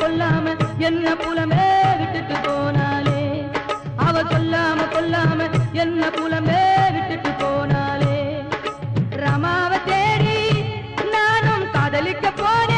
கொல்லாம என்ன புலமே விட்டுட்டு போனாலே அவ சொல்லாம கொல்லாம என்ன புலமே விட்டுட்டு போனாலே ரமாவை தேடி நானும் காதலிக்க போனேன்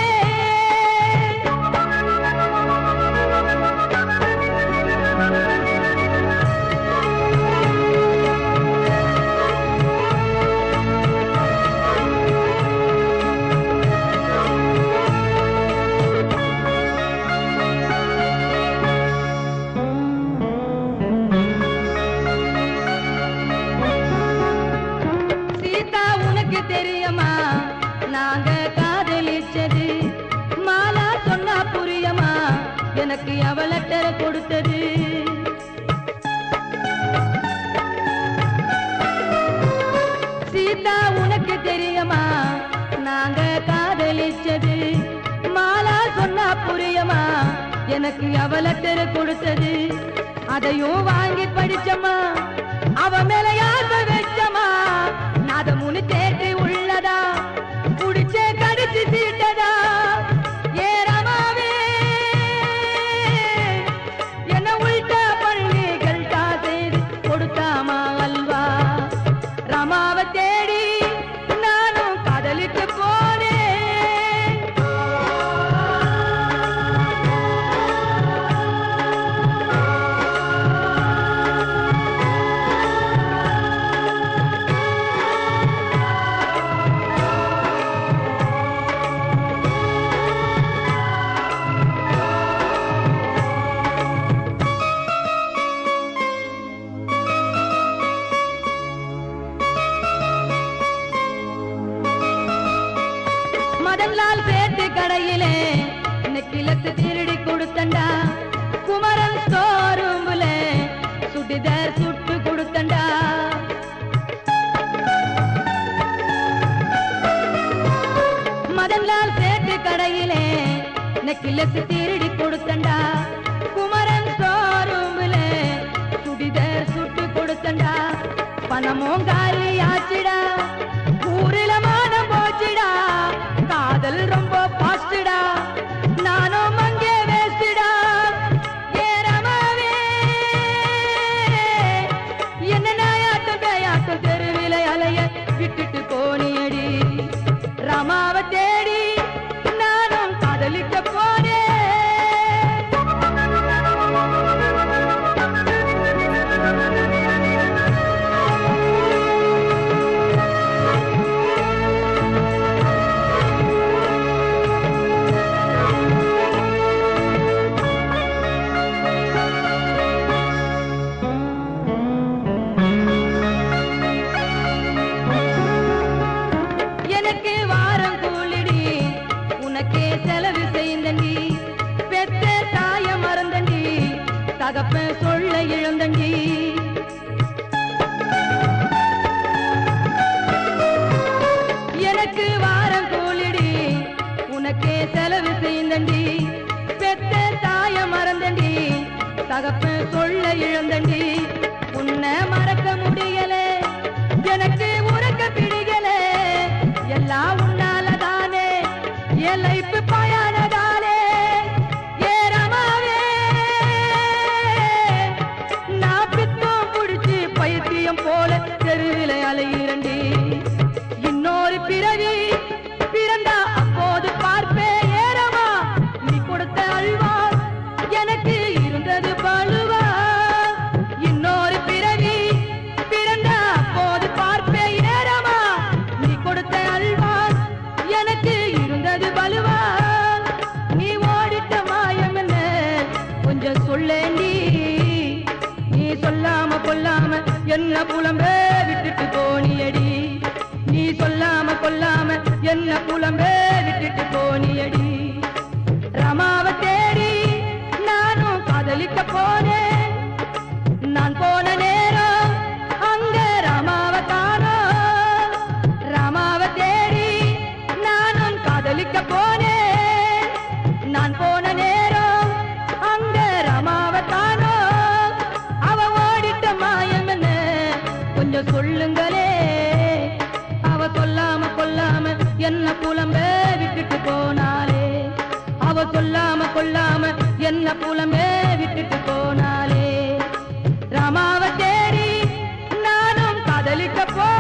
சீதா உனக்கு தெரியுமா நாங்க காதலிச்சது மாலா சொன்னா புரியுமா எனக்கு அவளட்டர கொடுத்தது சீதா உனக்கு தெரியுமா நாங்க காதலிச்சது மாலா சொன்னா புரியுமா எனக்கு அவளட்டர கொடுத்தது அதையும் வாங்கி படிச்சமா அவ மேல யாச வச்சமா நாதமுனு தேட்டி உள்ளதா குடிச்சே கடிச்சு சீட்டதா ஏ ரமாவே என்ன உள்டா பண்ணி கல்டா செய்து கொடுத்தாமா அல்வா ரமாவை தேடி நானும் காதலிட்டு போனேன் மதன்லால் பேட்டு கடையிலே நெக்கிலத்து திருடி கொடுத்தண்டா குமரன் ஸ்டோரூம்ல சுடிதார் சுட்டு கொடுத்தண்டா மதன்லால் பேட்டு கடையிலே நெக்கிலத்து திருடி கொடுத்தண்டா குமரன் ஸ்டோரூம்ல சுடிதார் சுட்டு கொடுத்தண்டா பணமும் காலி ஆச்சுடா ஊரில மானம் போச்சுடா காதல் ரொம்ப பாஸ்டடா நானும் அங்கே வேஸ்டடா ஏறமாவே என்ன நாயாட்டம் பேயாட்டம் தெருவில அலைய விட்டுட்டு போனியடி ரமாவை தேடி நானும் காதலிக்க போனேன் எனக்கு வாரம் கூலிடி உனக்கே செலவு செய்தண்டி பெத்த தாய மறந்தண்டி தகப்ப சொல்ல இழந்தண்டி எனக்கு வாரம் கூலிடி உனக்கே செலவு செய்தண்டி பெத்த தாய மறந்தண்டி தகப்ப சொல்ல இழந்தண்டி உன்னை மறக்க முடியல எனக்கு உறக்க பிடிக்கல எல்லாம் உன்னாலதானே என் லைஃப் பயானதானே ஏ ரமாவே நான் பித்தம் புடிச்சு பைத்தியம் போல தெருவில அலையிரண்டி இன்னொரு பிறவி பிறந்தா அப்போது பார்ப்பேன் ஏறமா நீ கொடுத்த அல்வா எனக்கு இருந்தது பழுவா இன்னொரு பிறவி பிறந்தா அப்போது பார்ப்பேன் ஏறமா நீ கொடுத்த அல்வா எனக்கு இருந்தது பலுவா நீ ஓடிட்ட மாயம் என்ன கொஞ்சம் சொல்லேண்டி நீ சொல்லாம கொல்லாம என்ன புலம்பே விட்டுட்டு போனியடி நீ சொல்லாம கொல்லாம என்ன புலம்பே விட்டுட்டு போனியடி ரமாவை தேடி நானும் காதலிக்க போனேன் நான் போன நேரம் அங்க ராமாவை காணோம் ராமாவை தேடி நானும் காதலிக்க போனேன் நான் போன நேரம் அங்க ராமாவை காணோம் அவ ஓடிட்ட மாயம் என்ன கொஞ்சம் சொல்லுங்களே அவ சொல்லாம கொல்லாம என்ன புலம்ப விட்டுட்டு போனாலே அவ சொல்லாம கொல்லாம கொள்ளாம என்ன புலமே விட்டுட்டு போனாலே ராமாவ தேடி நானும் காதலிக்க போ